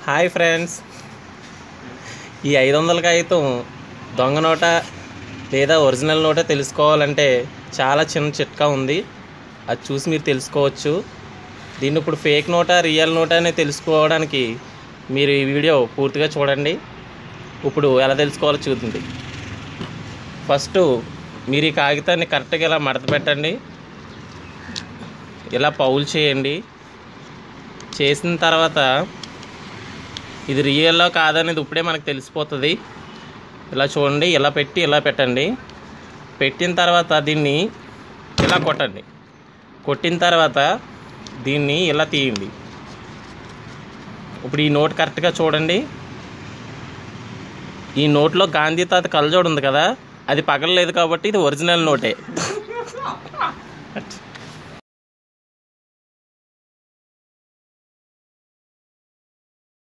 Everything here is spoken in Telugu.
హాయ్ ఫ్రెండ్స్ ఈ ఐదు వందల కాగితం దొంగ నోట లేదా ఒరిజినల్ నోట తెలుసుకోవాలంటే చాలా చిన్న చిట్కా ఉంది అది చూసి మీరు తెలుసుకోవచ్చు దీన్ని ఇప్పుడు ఫేక్ నోటా రియల్ నోటా అని తెలుసుకోవడానికి మీరు ఈ వీడియో పూర్తిగా చూడండి ఇప్పుడు ఎలా తెలుసుకోవాలో చూడండి ఫస్ట్ మీరు ఈ కాగితాన్ని కరెక్ట్గా ఇలా మడత పెట్టండి ఇలా పౌల్ చేయండి చేసిన తర్వాత ఇది రియల్లో కాదనేది ఇప్పుడే మనకు తెలిసిపోతుంది ఇలా చూడండి ఇలా పెట్టి ఇలా పెట్టండి పెట్టిన తర్వాత దీన్ని ఇలా కొట్టండి కొట్టిన తర్వాత దీన్ని ఇలా తీయండి ఇప్పుడు ఈ నోట్ కరెక్ట్గా చూడండి ఈ నోట్లో గాంధీ తాత కలజోడు ఉంది కదా అది పగలలేదు కాబట్టి ఇది ఒరిజినల్ నోటే